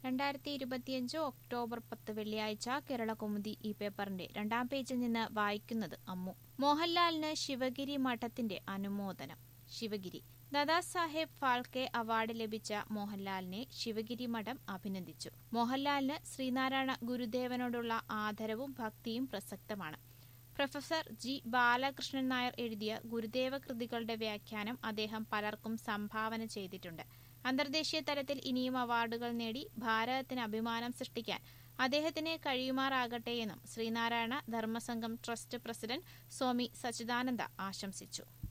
രണ്ടായിരത്തി ഇരുപത്തിയഞ്ച് ഒക്ടോബർ പത്ത് വെള്ളിയാഴ്ച കേരളകൗമുദി ഈ പേപ്പറിന്റെ രണ്ടാം പേജിൽ നിന്ന് വായിക്കുന്നത് അമ്മു മോഹൻലാലിന് ശിവഗിരി മഠത്തിന്റെ അനുമോദനം ശിവഗിരി ദാദാസാഹേബ് ഫാൽക്കെ അവാർഡ് ലഭിച്ച മോഹൻലാലിനെ ശിവഗിരി മഠം അഭിനന്ദിച്ചു മോഹൻലാലിന് ശ്രീനാരായണ ഗുരുദേവനോടുള്ള ആദരവും ഭക്തിയും പ്രസക്തമാണ് പ്രൊഫസർ ജി ബാലകൃഷ്ണൻ നായർ എഴുതിയ ഗുരുദേവ കൃതികളുടെ വ്യാഖ്യാനം അദ്ദേഹം പലർക്കും സംഭാവന ചെയ്തിട്ടുണ്ട് അന്തർദേശീയ തലത്തിൽ ഇനിയും അവാർഡുകൾ നേടി ഭാരതത്തിന് അഭിമാനം സൃഷ്ടിക്കാൻ അദ്ദേഹത്തിന് കഴിയുമാറാകട്ടെയെന്നും ശ്രീനാരായണ ധർമ്മസംഘം ട്രസ്റ്റ് പ്രസിഡന്റ് സ്വാമി സച്ചിദാനന്ദ ആശംസിച്ചു